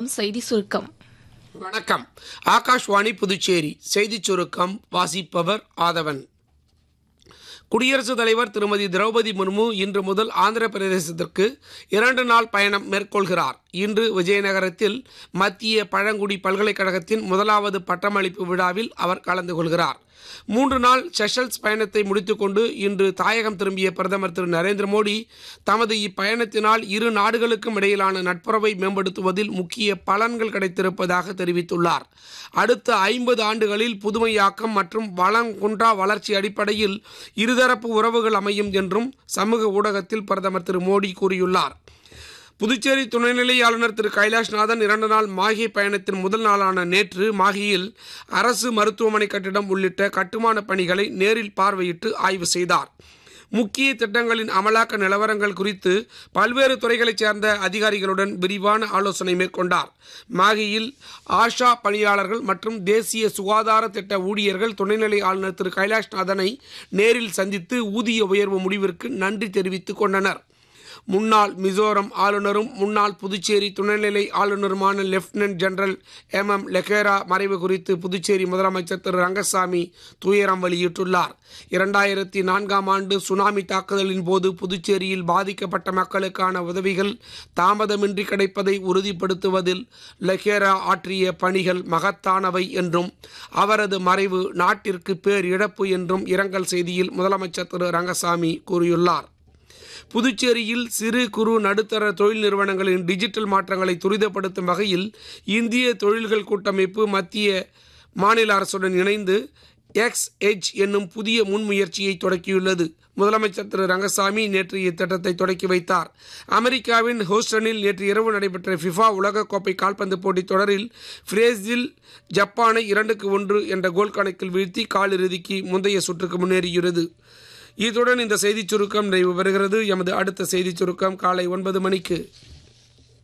செய்தி சுருக்கம் வணக்கம் ஆகாஷ்வாணி புதுச்சேரி செய்திச் சுருக்கம் வாசிப்பவர் ஆதவன் குடியரசுத் தலைவர் திருமதி திரௌபதி முர்மு இன்று முதல் ஆந்திர பிரதேசத்திற்கு இரண்டு நாள் பயணம் மேற்கொள்கிறார் இன்று விஜயநகரத்தில் மத்திய பழங்குடி பல்கலைக்கழகத்தின் முதலாவது பட்டமளிப்பு விழாவில் அவர் கலந்து கொள்கிறார் மூன்று நாள் செஷல்ஸ் பயணத்தை முடித்துக்கொண்டு இன்று தாயகம் திரும்பிய பிரதமர் திரு நரேந்திர மோடி தமது இப்பயணத்தினால் இரு நாடுகளுக்கும் இடையிலான நட்புறவை மேம்படுத்துவதில் முக்கிய பலன்கள் கிடைத்திருப்பதாக தெரிவித்துள்ளார் அடுத்த ஐம்பது ஆண்டுகளில் புதுமையாக்கம் மற்றும் வளம் குன்றா வளர்ச்சி அடிப்படையில் இருதரப்பு உறவுகள் அமையும் என்றும் சமூக ஊடகத்தில் பிரதமர் திரு மோடி கூறியுள்ளார் புதுச்சேரி துணைநிலை ஆளுநர் திரு கைலாஷ்நாதன் இரண்டு நாள் மாஹி பயணத்தின் முதல் நாளான நேற்று மாஹியில் அரசு மருத்துவமனை கட்டிடம் உள்ளிட்ட கட்டுமான பணிகளை நேரில் பார்வையிட்டு ஆய்வு செய்தார் முக்கிய திட்டங்களின் அமலாக்க நிலவரங்கள் குறித்து பல்வேறு துறைகளைச் சேர்ந்த அதிகாரிகளுடன் விரிவான ஆலோசனை மேற்கொண்டார் மாகியில் ஆஷா பணியாளர்கள் மற்றும் தேசிய சுகாதார திட்ட ஊழியர்கள் துணைநிலை ஆளுநர் திரு கைலாஷ்நாதனை நேரில் சந்தித்து ஊதிய உயர்வு முடிவிற்கு நன்றி தெரிவித்துக் கொண்டனர் முன்னாள் மிசோரம் ஆளுநரும் முன்னாள் புதுச்சேரி துணைநிலை ஆளுநருமான lieutenant general M M Lakhera மறைவு குறித்து புதுச்சேரி முதலமைச்சர் திரு ரங்கசாமி துயரம் வெளியிட்டுள்ளார் இரண்டாயிரத்தி நான்காம் ஆண்டு சுனாமி தாக்குதலின் போது புதுச்சேரியில் பாதிக்கப்பட்ட மக்களுக்கான உதவிகள் தாமதமின்றி கிடைப்பதை உறுதிப்படுத்துவதில் லெகேரா ஆற்றிய பணிகள் மகத்தானவை என்றும் அவரது மறைவு நாட்டிற்கு பேர் இழப்பு என்றும் இரங்கல் செய்தியில் முதலமைச்சர் திரு ரங்கசாமி கூறியுள்ளார் புதுச்சேரியில் சிறு குறு நடுத்தர தொழில் நிறுவனங்களின் டிஜிட்டல் மாற்றங்களை துரிதப்படுத்தும் வகையில் இந்திய தொழில்கள் கூட்டமைப்பு மத்திய மாநில அரசுடன் இணைந்து எக்ஸ் எச் என்னும் புதிய முன்முயற்சியை தொடக்கியுள்ளது முதலமைச்சர் திரு ரங்கசாமி நேற்று இத்திட்டத்தை தொடக்கி வைத்தார் அமெரிக்காவின் ஹூஸ்டனில் நேற்று இரவு நடைபெற்ற ஃபிஃபா உலகக்கோப்பை கால்பந்து போட்டித் தொடரில் பிரேசில் ஜப்பானை இரண்டுக்கு ஒன்று என்ற கோல் கணக்கில் வீழ்த்தி காலிறுதிக்கு முந்தைய சுற்றுக்கு முன்னேறியுள்ளது இத்துடன் இந்த செய்திச் சுருக்கம் நிறைவு பெறுகிறது எமது அடுத்த செய்திச் சுருக்கம் காலை ஒன்பது மணிக்கு